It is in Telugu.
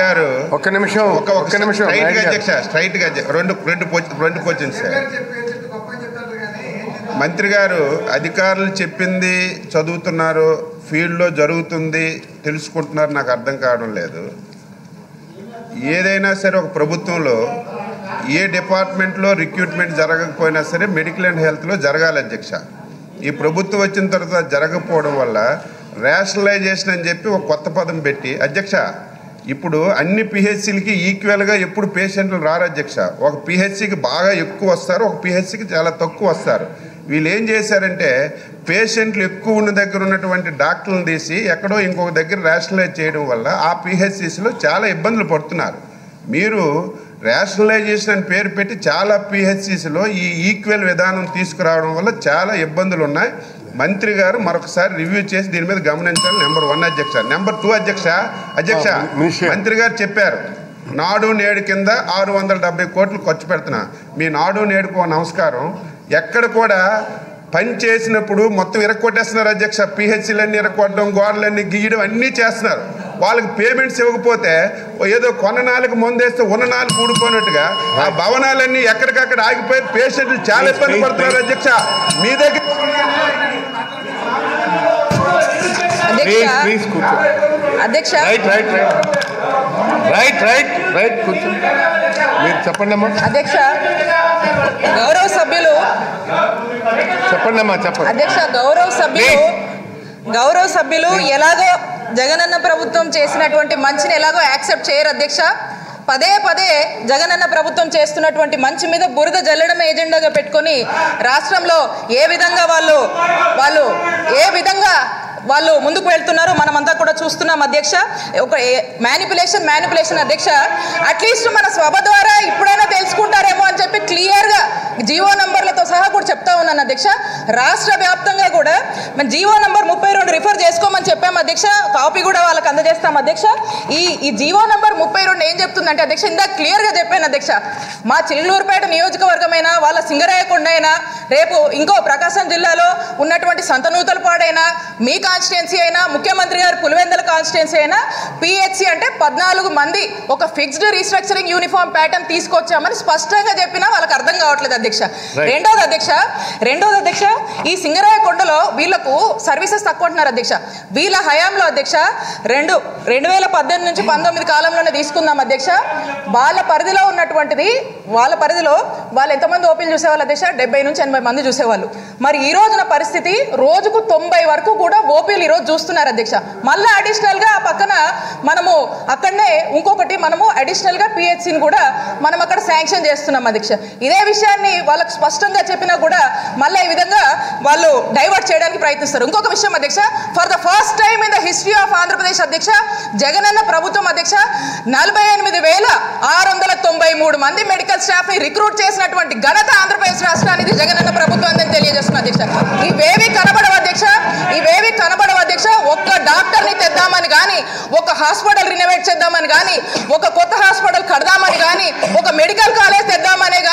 గారు ఒక్క నిమిషం ఒక ఒక్క నిమిషం స్ట్రైట్ నాయుడు గా గారు. అధ్యక్ష స్ట్రైట్ గా అధ్యక్ష. రెండు రెండు క్వశ్చన్- రెండు క్వశ్చన్స్ సార్ మంత్రి గారు అధికారులు చెప్పింది చదువుతున్నారు ఫీల్డ్లో జరుగుతుంది తెలుసుకుంటున్నారు నాకు అర్థం కావడం లేదు ఏదైనా సరే ఒక ప్రభుత్వంలో ఏ డిపార్ట్మెంట్లో రిక్రూట్మెంట్ జరగకపోయినా సరే మెడికల్ అండ్ హెల్త్లో జరగాలి అధ్యక్ష ఈ ప్రభుత్వం వచ్చిన తర్వాత అది జరగకపోవడం వల్ల రేషనలైజేషన్ అని చెప్పి ఒక కొత్త పదం పెట్టి అధ్యక్ష ఇప్పుడు అన్ని పిహెచ్సిలకి ఈక్వల్గా ఎప్పుడు పేషెంట్లు రారు అధ్యక్ష ఒక పిహెచ్సికి బాగా ఎక్కువ వస్తారు ఒక పిహెచ్సికి చాలా తక్కువ వస్తారు వీళ్ళు ఏం చేశారంటే పేషెంట్లు ఎక్కువ ఉన్న దగ్గర ఉన్నటువంటి డాక్టర్లను తీసి ఎక్కడో ఇంకొక దగ్గర రేషనలైజ్ చేయడం వల్ల ఆ పిహెచ్సిస్లో చాలా ఇబ్బందులు పడుతున్నారు మీరు రేషనలైజేషన్ అని పేరు పెట్టి చాలా పిహెచ్సిస్లో ఈ ఈక్వల్ విధానం తీసుకురావడం వల్ల చాలా ఇబ్బందులు ఉన్నాయి మంత్రి గారు మరొకసారి రివ్యూ చేసి దీని మీద గమనించాలి నెంబర్ వన్ అధ్యక్ష నెంబర్ టూ అధ్యక్ష అధ్యక్ష ఆ, మినిస్టర్. మంత్రి గారు చెప్పారు నాడు నేడు కింద ఆరు వందల డెబ్బై కోట్లు ఖర్చు పెడుతున్నా మీ నాడు నేడుకు ఓ నమస్కారం ఎక్కడ కూడా పని చేసినప్పుడు మొత్తం ఇరక్కొట్టేస్తున్నారు అధ్యక్ష పిహెచ్సీలన్నీ ఇరక్కొట్టడం గోడలన్నీ గీయడం అన్నీ చేస్తున్నారు వాళ్ళకి పేమెంట్స్ ఇవ్వకపోతే ఓ ఏదో కొన్న నాలుగు ముందేస్తే ఉన్న నాలుగు కూడుకోనట్టుగా ఆ భవనాలన్నీ ఎక్కడికక్కడ ఆగిపోయి పేషెంట్లు చాలా ఇబ్బంది పడుతున్నారు అధ్యక్ష మీ దగ్గర ప్లీజ్ అధ్యక్ష ప్లీజ్ కూర్చో అధ్యక్ష right right right right right right కూర్చో మీరు చెప్పండి అమ్మా అధ్యక్ష గౌరవ సభ్యులు చెప్పండి అమ్మా చెప్పండి అధ్యక్ష గౌరవ సభ్యులు గౌరవ సభ్యులు ఎలాగో జగనన్న ప్రభుత్వం చేసినటువంటి మంచిని ఎలాగో యాక్సెప్ట్ చేయరు అధ్యక్ష పదే పదే జగనన్న ప్రభుత్వం చేస్తున్నటువంటి మంచి మీద బురద జల్లడం ఏజెండాగా పెట్టుకొని రాష్ట్రంలో ఏ విధంగా వాళ్ళు వాళ్ళు ఏ విధంగా వాళ్ళు ముందుకు వెళ్తున్నారో మనమంతా కూడా చూస్తున్నాం అధ్యక్ష ఒక మ్యానిపులేషన్ మ్యానిపులేషన్ అధ్యక్ష అట్లీస్ట్ మన సభ ద్వారా ఇప్పుడైనా తెలుసుకుంటారేమో అని చెప్పి క్లియర్గా జీవో నంబర్లతో సహా కూడా చెప్తా ఉన్నాను అధ్యక్ష రాష్ట్ర వ్యాప్తంగా కూడా మన జీవో నంబర్ ముప్పై రెండు రిఫర్ చేసుకోమని చెప్పాము అధ్యక్ష కాపీ కూడా వాళ్ళకి అందజేస్తాం అధ్యక్ష ఈ ఈ జీవో నంబర్ ముప్పై రెండు ఏం చెప్తుందంటే అధ్యక్ష ఇందాక క్లియర్గా చెప్పాను అధ్యక్ష మా చిల్లూరుపేట నియోజకవర్గమైనా వాళ్ళ సింగరాయకొండ అయినా రేపు ఇంకో ప్రకాశం జిల్లాలో ఉన్నటువంటి సంతనూతలపాడైనా మీ కాన్స్టిట్యున్సీ అయినా ముఖ్యమంత్రి గారు పులివెందల కాన్స్టిట్యున్సీ అయినా పిహెచ్సి అంటే పద్నాలుగు మంది ఒక ఫిక్స్డ్ రీస్ట్రక్చరింగ్ యూనిఫామ్ ప్యాటర్న్ తీసుకొచ్చామని స్పష్టంగా చెప్పినా వాళ్ళకి అర్థం కావట్లేదు అధ్యక్ష రెండోది అధ్యక్ష రెండోది అధ్యక్ష ఈ సింగరాయకొండలో వీళ్ళకు సర్వీసెస్ తక్కువ అంటున్నారు అధ్యక్ష వీళ్ళ హయాంలో అధ్యక్ష రెండు రెండు వేల పద్దెనిమిది నుంచి పంతొమ్మిది కాలంలోనే తీసుకుందాం అధ్యక్ష వాళ్ళ పరిధిలో ఉన్నటువంటిది వాళ్ళ పరిధిలో వాళ్ళు ఎంతమంది ఓపెన్ చూసేవాళ్ళు అధ్యక్ష డెబ్బై నుంచి ఎనభై మంది చూసేవాళ్ళు మరి ఈ రోజున పరిస్థితి రోజుకు తొంభై వరకు కూడా ఓపీలు ఈరోజు చూస్తున్నారు అధ్యక్ష మళ్ళీ అడిషనల్గా ఆ పక్కన మనము అక్కడనే ఇంకొకటి మనము అడిషనల్గా పిహెచ్సిని కూడా మనం అక్కడ శాంక్షన్ చేస్తున్నాం అధ్యక్ష ఇదే విషయాన్ని వాళ్ళకి స్పష్టంగా చెప్పినా కూడా మళ్ళీ ఈ విధంగా వాళ్ళు డైవర్ట్ చేయడానికి ప్రయత్నిస్తారు ఇంకొక విషయం అధ్యక్ష for the first time in the history of Andhra Pradesh అధ్యక్ష జగనన్న ప్రభుత్వం అధ్యక్ష నలభై ఎనిమిది వేల ఆరు వందల తొంభై మూడు మంది మెడికల్ స్టాఫ్ ని రిక్రూట్ చేసినటువంటి ఘనత ఆంధ్రప్రదేశ్ రాష్ట్రానికి జగనన్న ప్రభుత్వం అని తెలియజేస్తున్న అధ్యక్ష ఇవేవి కనబడవు అధ్యక్ష ఇవేవి కనబడవు అధ్యక్ష ఒక్క డాక్టర్ ని తెద్దామని కానీ ఒక హాస్పిటల్ రినోవేట్ చేద్దామని కానీ ఒక కొత్త హాస్పిటల్ కడదామని కానీ ఒక మెడికల్ కాలేజ్ తెద్దామనే